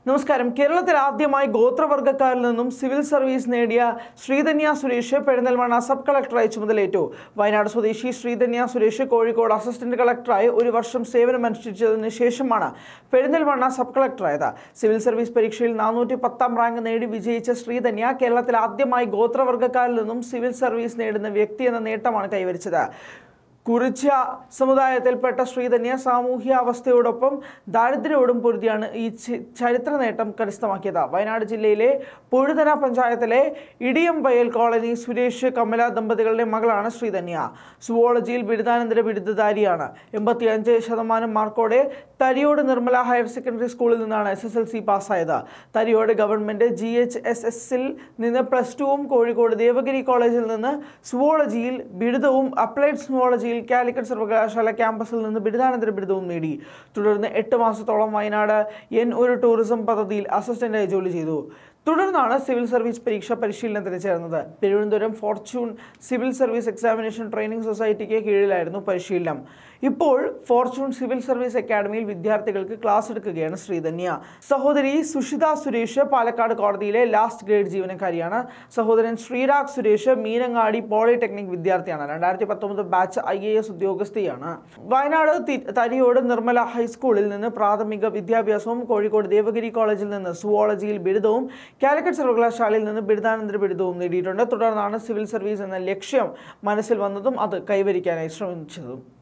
നമസ്കാരം കേരളത്തിൽ ആദ്യമായി ഗോത്രവർഗ്ഗക്കാരിൽ നിന്നും സിവിൽ സർവീസ് നേടിയ ശ്രീധന്യ സുരേഷ് പെരിന്തൽമണ്ണ സബ് കളക്ടറായി ചുമതലയേറ്റു വയനാട് സ്വദേശി ശ്രീധന്യ സുരേഷ് കോഴിക്കോട് അസിസ്റ്റന്റ് കളക്ടറായി ഒരു വർഷം സേവനമനുഷ്ഠിച്ചതിന് ശേഷമാണ് പെരിന്തൽമണ്ണ സബ് കളക്ടറായത് സിവിൽ സർവീസ് പരീക്ഷയിൽ നാനൂറ്റി പത്താം റാങ്ക് നേടി വിജയിച്ച ശ്രീധന്യ കേരളത്തിൽ ആദ്യമായി ഗോത്രവർഗ്ഗക്കാരിൽ നിന്നും സിവിൽ സർവീസ് നേടുന്ന വ്യക്തി എന്ന നേട്ടമാണ് കൈവരിച്ചത് കുറിച്യ സമുദായത്തിൽപ്പെട്ട ശ്രീധന്യ സാമൂഹ്യാവസ്ഥയോടൊപ്പം ദാരിദ്ര്യത്തോടും പൊരുതിയാണ് ഈ ചി- ചരിത്ര നേട്ടം കരസ്ഥമാക്കിയത് വയനാട് ജില്ലയിലെ പൊഴുതന പഞ്ചായത്തിലെ ഇടിയംവയൽ കോളനി സുരേഷ് കമല ദമ്പതികളുടെ മകളാണ് ശ്രീധന്യ സുവോളജിയിൽ ബിരുദാനന്തര ബിരുദധാരിയാണ് എൺപത്തിയഞ്ച് ശതമാനം മാർക്കോടെ തരിയോട് നിർമ്മല ഹയർ സെക്കൻഡറി സ്കൂളിൽ നിന്നാണ് എസ് എസ് എൽ സി പാസ്സായത് Thariyode government G H S എസിൽ നിന്ന് പ്ലസ് ടുവും കോഴിക്കോട് ദേവഗിരി കോളേജിൽ നിന്ന് സുവോളജിയിൽ ബിരുദവും അപ്ലൈഡ് സുവോളജിയിൽ കാലിക്കറ്റ് സർവകലാശാല ക്യാമ്പസിൽ നിന്ന് ബിരുദാനന്തര ബിരുദവും നേടി തുടർന്ന് എട്ട് മാസത്തോളം വയനാട് എൻ ഒരു ടൂറിസം പദ്ധതിയിൽ അസിസ്റ്റന്റായി ജോലി ചെയ്തു തുടർന്നാണ് സിവിൽ സർവീസ് പരീക്ഷ പരിശീലനത്തിന് ചേർന്നത് Thiruvananthapuram fortune civil service examination training സൊസൈറ്റിക്ക് കീഴിലായിരുന്നു പരിശീലനം ഇപ്പോൾ ഫോർച്യൂൺ സിവിൽ സർവീസ് അക്കാദമിയിൽ വിദ്യാർത്ഥികൾക്ക് ക്ലാസ് എടുക്കുകയാണ് ശ്രീധന്യ സഹോദരി സുഷിത സുരേഷ് പാലക്കാട് കോടതിയിലെ ലാസ്റ്റ് ഗ്രേഡ് ജീവനക്കാരിയാണ് സഹോദരൻ ശ്രീരാഗ് സുരേഷ് മീനങ്ങാടി പോളിടെക്നിക് വിദ്യാർത്ഥിയാണ് രണ്ടായിരത്തി പത്തൊമ്പത് ബാച്ച് ഐ എ എസ് ഉദ്യോഗസ്ഥയാണ് വയനാട് തി- തരിയോട് നിർമ്മല ഹൈസ്കൂളിൽ നിന്ന് പ്രാഥമിക വിദ്യാഭ്യാസവും കോഴിക്കോട് ദേവഗിരി കോളേജിൽ നിന്ന് സുവോളജിയിൽ ബിരുദവും കാലിക്കറ്റ് സർവകലാശാലയിൽ നിന്ന് ബിരുദാനന്തര ബിരുദവും നേടിയിട്ടുണ്ട് തുടർന്നാണ് സിവിൽ സർവീസ് എന്ന ലക്ഷ്യം മനസ്സിൽ വന്നതും അത് കൈവരിക്കാനായി ശ്രമിച്ചതും